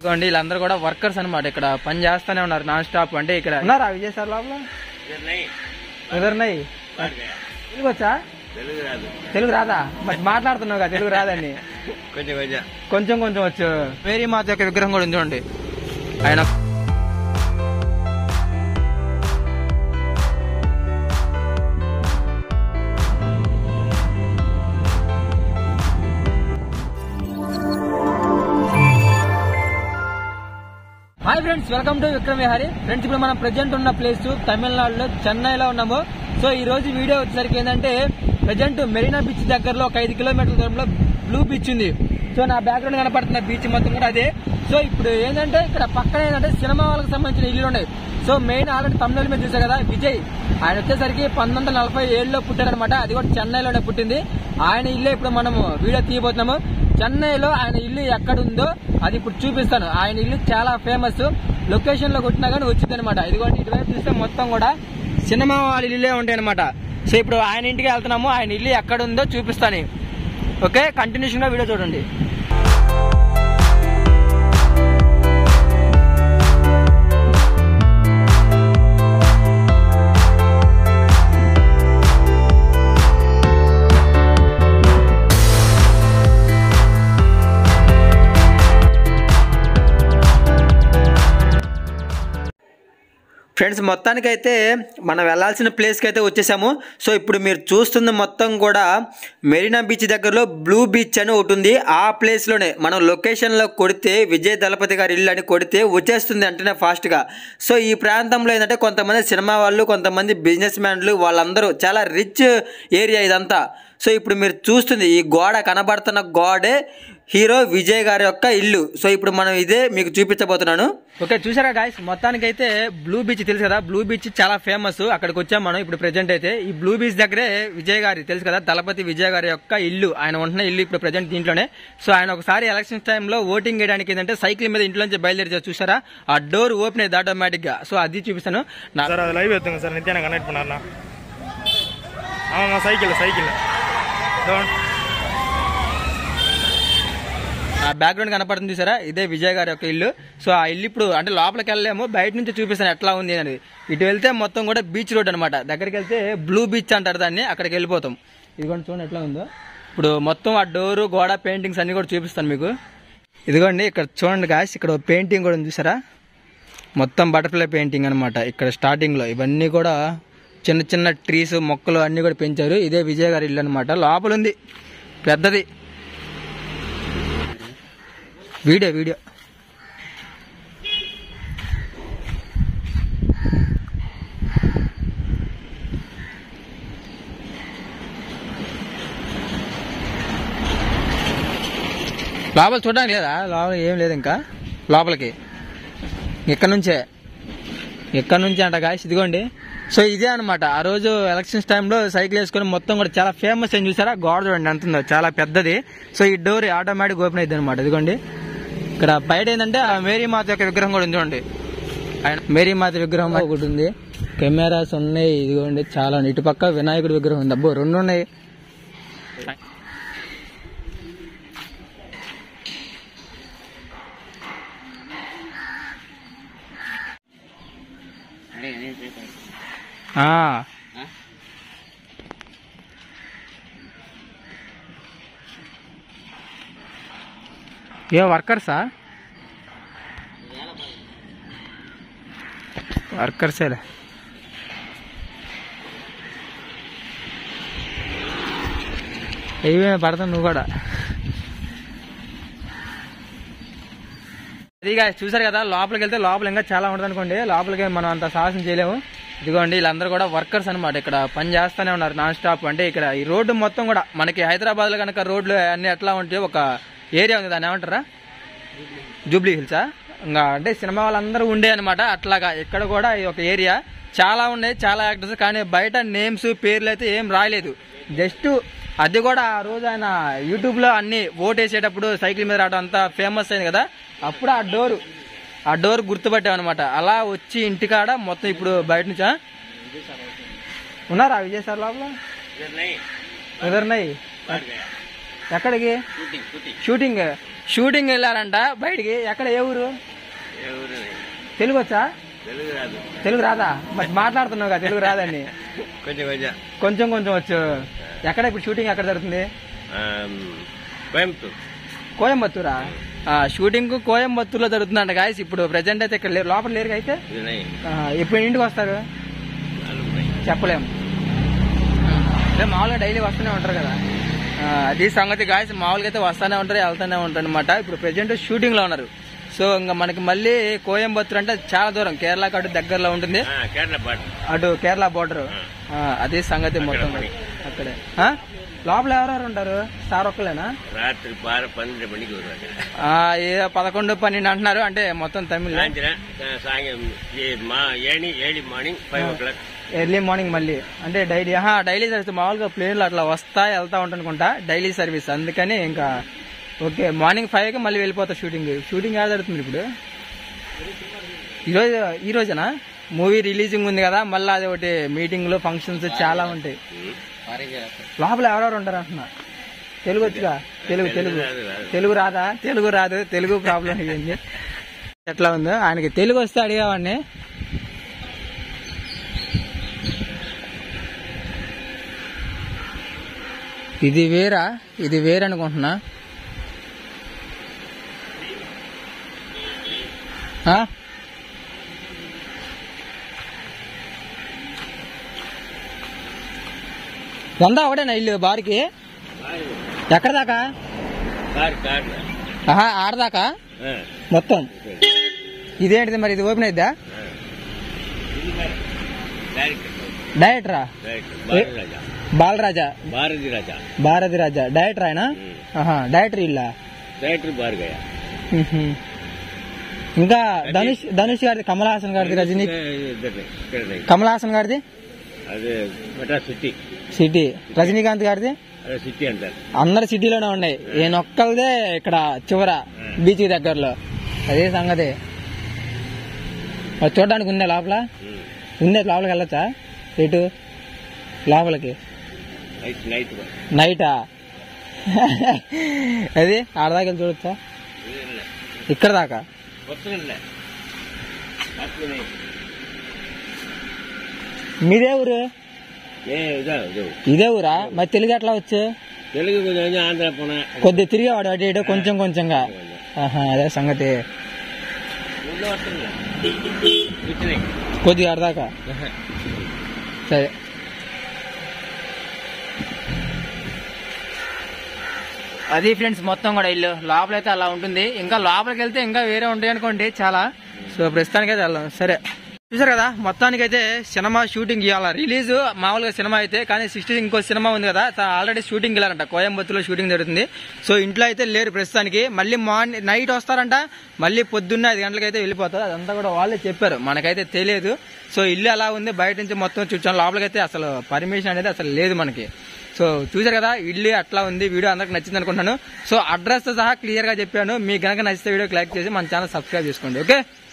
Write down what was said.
ఇదిగోండి వీళ్ళందరూ కూడా వర్కర్స్ అన్నమాట ఇక్కడ పని చేస్తానే ఉన్నారు నాన్ స్టాప్ అంటే ఇక్కడ ఉన్నారా విజయ్ సార్ లోపల కుదరనాయి తెలుగు వచ్చా తెలుగు రాదా మరి మాట్లాడుతున్నావు కదా తెలుగు రాదని కొంచెం కొంచెం కొంచెం కొంచెం వచ్చు మేరీ మాత యొక్క విగ్రహం కూడా ఉంది చూడండి ఆయన hi friends welcome to Vikram Vihari friends ఇప్పుడు మనం ప్రెజెంట్ ఉన్న ప్లేస్ తమిళనాడులో చెన్నైలో ఉన్నాము సో ఈ రోజు వీడియో వచ్చేసరికి ఏంటంటే ప్రెజెంట్ మెరీనా బీచ్ దగ్గరలో ఒక ఐదు కిలోమీటర్ల దూరంలో బ్లూ బీచ్ ఉంది సో నా బ్యాక్గ్రౌండ్ కనపడుతున్న బీచ్ మొత్తం కూడా అదే సో ఇప్పుడు ఏంటంటే ఇక్కడ పక్కన ఏంటంటే సినిమా వాళ్ళకి సంబంధించిన ఇల్లు ఉన్నాయి సో మెయిన్ ఆల్రెడీ తమిళ మీద చూసారు కదా విజయ్ ఆయన వచ్చేసరికి పంతొమ్మిది వందల నలభై ఏడులో పుట్టారనమాట అది కూడా చెన్నైలోనే పుట్టింది ఆయన ఇల్లు ఇప్పుడు మనము వీడియో తీయబోతున్నాము చెన్నైలో ఆయన ఇల్లు ఎక్కడ ఉందో అది ఇప్పుడు చూపిస్తాను ఆయన ఇల్లు చాలా ఫేమస్ లొకేషన్ లో కొట్టినా కానీ వచ్చింది అనమాట ఇదిగోండి ఇటువైపు చూస్తే మొత్తం కూడా సినిమా వాళ్ళ ఇల్లే ఉంటాయి అనమాట సో ఇప్పుడు ఆయన ఇంటికి వెళ్తున్నాము ఆయన ఇల్లు ఎక్కడ ఉందో చూపిస్తాను ఓకే కంటిన్యూషన్ గా వీడియో చూడండి ఫ్రెండ్స్ మొత్తానికైతే మనం వెళ్ళాల్సిన ప్లేస్కి అయితే వచ్చేసాము సో ఇప్పుడు మీరు చూస్తున్న మొత్తం కూడా మెరీనా బీచ్ దగ్గరలో బ్లూ బీచ్ అని ఒకటి ఉంది ఆ ప్లేస్లోనే మనం లొకేషన్లో కొడితే విజయ్ దళపతి గారి ఇల్లు అని కొడితే వచ్చేస్తుంది అంటేనే ఫాస్ట్గా సో ఈ ప్రాంతంలో ఏంటంటే కొంతమంది సినిమా వాళ్ళు కొంతమంది బిజినెస్ మ్యాన్లు వాళ్ళందరూ చాలా రిచ్ ఏరియా ఇదంతా సో ఇప్పుడు మీరు చూస్తుంది ఈ గోడ కనబడుతున్న గోడే హీరో విజయ్ గారి యొక్క ఇల్లు సో ఇప్పుడు మనం ఇదే మీకు చూపించబోతున్నాను ఓకే చూసారా గాయస్ మొత్తానికి అయితే బ్లూ బీచ్ తెలుసు కదా బ్లూ బీచ్ చాలా ఫేమస్ అక్కడికి వచ్చాం మనం ఇప్పుడు ప్రెజెంట్ అయితే ఈ బ్లూ బీచ్ దగ్గరే విజయ్ గారి తెలుసు కదా దళపతి విజయ్ గారి యొక్క ఇల్లు ఆయన ఉంటున్న ఇల్లు ఇప్పుడు ప్రజెంట్ దీంట్లోనే సో ఆయన ఒకసారి ఎలక్షన్ టైంలో ఓటింగ్ వేయడానికి ఏంటంటే సైకిల్ మీద ఇంట్లో నుంచి బయలుదేరి చూసారా ఆ డోర్ ఓపెన్ అయ్యింది ఆటోమేటిక్ గా సో అది చూపిస్తాను నా சார் அது லைவ் எடுத்துங்க சார் நித்யானா கனெக்ட் பண்ணாருண்ணா ஆமாம்மா சைக்கிள் சைக்கிள் ఆ బ్యాక్గ్రౌండ్ కనపడుతుంది చూసారా ఇదే విజయ్ గారి యొక్క ఇల్లు సో ఆ ఇల్లు ఇప్పుడు అంటే లోపలికి వెళ్ళలేము బయట నుంచి చూపిస్తాను ఎట్లా ఉంది అనేది ఇటు వెళ్తే మొత్తం కూడా బీచ్ రోడ్ అనమాట దగ్గరికి వెళ్తే బ్లూ బీచ్ అంటారు దాన్ని అక్కడికి వెళ్ళిపోతాం ఇదిగోండి చూడండి ఎట్లా ఉందో ఇప్పుడు మొత్తం ఆ డోరు గోడ పెయింటింగ్స్ అన్ని కూడా చూపిస్తాను మీకు ఇదిగోండి ఇక్కడ చూడండి గాయస్ ఇక్కడ పెయింటింగ్ కూడా ఉంది చూసారా మొత్తం బటర్ఫ్లై పెయింటింగ్ అనమాట ఇక్కడ స్టార్టింగ్ లో ఇవన్నీ కూడా చిన్న చిన్న ట్రీస్ మొక్కలు అన్ని కూడా పెంచారు ఇదే విజయ్ గారి ఇల్లు అనమాట లోపల ఉంది పెద్దది వీడియో వీడియో లోపల చూడడానికి లేదా లోపల ఏం లేదు ఇంకా లోపలికి ఇక్కడ నుంచే ఇక్కడ నుంచి అంట గాయస్ ఇదిగోండి సో ఇదే అనమాట ఆ రోజు ఎలక్షన్స్ టైంలో సైకిల్ వేసుకొని మొత్తం కూడా చాలా ఫేమస్ అని చూసారా గోడ చూడండి ఎంత ఉందో చాలా పెద్దది సో ఈ డోర్ ఆటోమేటిక్ ఓపెన్ అయింది అనమాట ఇదిగోండి ఇక్కడ బయట ఏంటంటే ఆ మేరీ మాత యొక్క విగ్రహం కూడా ఉంది చూడండి ఆయన మేరీ మాత విగ్రహం ఒకటి ఉంది కెమెరాస్ ఉన్నాయి ఇదిగోండి చాలా ఉన్నాయి. ఇటు పక్క వినాయకుడి విగ్రహం ఉంది అబ్బో రెండు ఉన్నాయి ఆ. ఏ వర్కర్సా వర్కర్సేలే ఏమే పడతావు నువ్వు కూడా ఇదిగా చూసారు కదా లోపలికి వెళ్తే లోపల ఇంకా చాలా ఉంటుంది అనుకోండి లోపలికి మనం అంత సాహసం చేయలేము ఇదిగోండి వీళ్ళందరూ కూడా వర్కర్స్ అన్నమాట ఇక్కడ పని చేస్తూనే ఉన్నారు నాన్ స్టాప్ అంటే ఇక్కడ ఈ రోడ్డు మొత్తం కూడా మనకి హైదరాబాద్ లో కనుక రోడ్లు అన్ని ఎట్లా ఉంటాయి ఒక ఏరియా ఉంది దాన్ని ఏమంటారా జూబ్లీ హిల్సా ఇంకా అంటే సినిమా వాళ్ళందరూ ఉండే అనమాట అట్లాగా ఇక్కడ కూడా ఈ ఒక ఏరియా చాలా ఉన్నాయి చాలా యాక్టర్స్ కానీ బయట నేమ్స్ పేర్లు అయితే ఏం రాయలేదు జస్ట్ అది కూడా ఆ రోజు ఆయన యూట్యూబ్ లో అన్ని ఓట్ వేసేటప్పుడు సైకిల్ మీద రావడం అంతా ఫేమస్ అయింది కదా అప్పుడు ఆ డోర్ ఆ డోర్ గుర్తుపట్టాం అనమాట అలా వచ్చి ఇంటికాడ మొత్తం ఇప్పుడు బయట నుంచా ఉన్నారా విజయ్ సార్ లోపల కుదరనాయి ఎక్కడికి షూటింగ్ షూటింగ్ వెళ్ళారంట బయటికి ఎక్కడ ఏ ఊరు తెలుగు వచ్చా తెలుగు రాదు తెలుగు రాదా మరి మాట్లాడుతున్నావు కదా తెలుగు రాదని కొంచెం కొంచెం కొంచెం కొంచెం వచ్చు ఎక్కడ ఇప్పుడు షూటింగ్ ఎక్కడ జరుగుతుంది ఆమ్, కోయంబత్తూరు కోయంబత్తూరా ఆ, షూటింగ్ కోయంబత్తూరులో జరుగుతుందంట గాయస్ ఇప్పుడు ప్రజెంట్ అయితే ఇక్కడ లేరు లోపల లేరు అయితే ఇది నై ఆ, ఎప్పుడు ఇంటికి వస్తారు నాలుగు నై చెప్పలేము అదే మామూలుగా డైలీ వస్తూనే ఉంటారు కదా ఆ, అది సంగతి గాయస్ మామూలుగా అయితే వస్తూనే ఉంటారు వెళ్తూనే ఉంటారు అనమాట ఇప్పుడు ప్రెజెంట్ షూటింగ్ లో ఉన్నారు సో ఇంకా మనకి మళ్ళీ కోయంబత్తూరు అంటే చాలా దూరం కేరళకు అటు దగ్గరలో ఉంటుంది ఆ, కేరళ పాట అటు కేరళ బోర్డర్ అదే సంగతి మొత్తం పని. అక్కడే ఆ? లోపల ఎవరెవరు ఉంటారు స్టార్ ఒక్కలేనా రాత్రి పార పన్నెండు మణికి వరకు ఆ, ఏ పదకొండు పన్నెండు అంటున్నారు అంటే మొత్తం తమిళ్ సాయంత్రం ఆ, సాయం ఈ మా ఏణి ఏడి morning five o'clock early morning మళ్ళీ అంటే డైలీ ఆహా డైలీ సర్వీస్ మామూలుగా ప్లేన్లు అట్లా వస్తా వెళ్తా ఉంటానుకుంటా డైలీ సర్వీస్ అందుకని ఇంకా ఓకే మార్నింగ్ ఫైవ్ కి మళ్ళీ వెళ్ళిపోతా షూటింగ్ షూటింగ్ ఎలా జరుగుతుంది ఇప్పుడు ఈరోజు ఈ రోజునా మూవీ రిలీజింగ్ ఉంది కదా మళ్ళీ అది ఒకటి మీటింగ్లు ఫంక్షన్స్ చాలా ఉంటాయి లోపల ఎవరెవరు ఉంటారు అంటున్నా తెలుగు వచ్చిగా తెలుగు తెలుగు రాదు, రాదు. తెలుగు రాదా తెలుగు రాదు తెలుగు ప్రాబ్లం ఏంటి ఎట్లా ఉందో ఆయనకి తెలుగు వస్తే అడిగేవాడిని ఇది వేరా ఇది వేరనుకుంటున్నా ఆ? వంద ఒకటేనా ఇల్లు బార్కి ఎక్కడ దాకా కార్ కార్ ఆహా ఆడదాకా ఆ, మొత్తం ఇదేంటిది మరి ఇది ఓపెన్ అయిద్దా డైరెక్ట్ డైరెక్టరా డైరెక్ట్ భారతి రాజా బాలరాజా భారతి రాజా భారతి రాజా డైరెక్టర్ ఆయన ఉమ్. ఆహా డైరెక్టర్ ఇల్లా డైరెక్టర్ భార్గయ మ్హూ. ఇంకా ధనుష్ ధనుష్ గారిది కమల్ హాసన్ గారిది రజనీ ఇద్దరిని ఇక్కడ కమల్ హాసన్ గారిది అదే మెడ్రాస్ సిటీ సిటీ రజనీకాంత్ గారిది అదే సిటీ అంటారు అందరు సిటీలోనే ఉన్నాయి ఈయనొక్కలదే ఇక్కడ చివర బీచ్ దగ్గరలో అదే సంగతి మరి చూడడానికి ఉందా లోపల ఉమ్. ఉందే లోపలికి వెళ్ళొచ్చా ఎటు లోపలికి నైట్ నైట్ నైటా అది ఆడదాకా వెళ్ళి చూడొచ్చా ఇక్కడ దాకా కొత్తలే రాత్రి మీదే ఊరు ఏ ఇదా ఇదో ఇదే ఊరా మరి తెలుగు ఎట్లా వచ్చు తెలుగు కొంచెం ఆంధ్ర పోనా కొద్ది తిరిగేవాడు అటు ఇటు కొంచెం కొంచెంగా ఆహా అదే సంగతి ఊళ్ళో వస్తుందిలే కూర్చుని కొద్దిగా ఆడదాకా సరే అది ఫ్రెండ్స్ మొత్తం కూడా ఇల్లు లోపలైతే అలా ఉంటుంది ఇంకా లోపలికి వెళ్తే ఇంకా వేరే ఉంటాయి అనుకోండి చాలా సో ప్రస్తుతానికైతే వెళ్దాం సరే చూసారు కదా మొత్తానికైతే సినిమా షూటింగ్ ఇవ్వాలి రిలీజ్ మామూలుగా సినిమా అయితే కానీ సిక్స్టీ ఇంకో సినిమా ఉంది కదా ఆల్రెడీ షూటింగ్ వెళ్ళారంట కోయంబత్తూరులో షూటింగ్ జరుగుతుంది సో ఇంట్లో అయితే లేరు ప్రస్తుతానికి మళ్ళీ మార్నింగ్ నైట్ వస్తారంట మళ్ళీ పొద్దున్న ఐదు గంటలకైతే వెళ్ళిపోతారు అదంతా కూడా వాళ్ళే చెప్పారు మనకైతే తెలియదు సో ఇల్లు అలా ఉంది బయట నుంచి మొత్తం చూసాం లోపలికైతే అసలు పర్మిషన్ అనేది అసలు లేదు మనకి సో చూసారు కదా ఇల్లు అట్లా ఉంది వీడియో అందరికి నచ్చింది అనుకుంటున్నాను సో అడ్రస్ సహా క్లియర్ గా చెప్పాను మీకు గనక నచ్చితే వీడియోకి లైక్ చేసి మన ఛానల్ సబ్స్క్రైబ్ చేసుకోండి ఓకే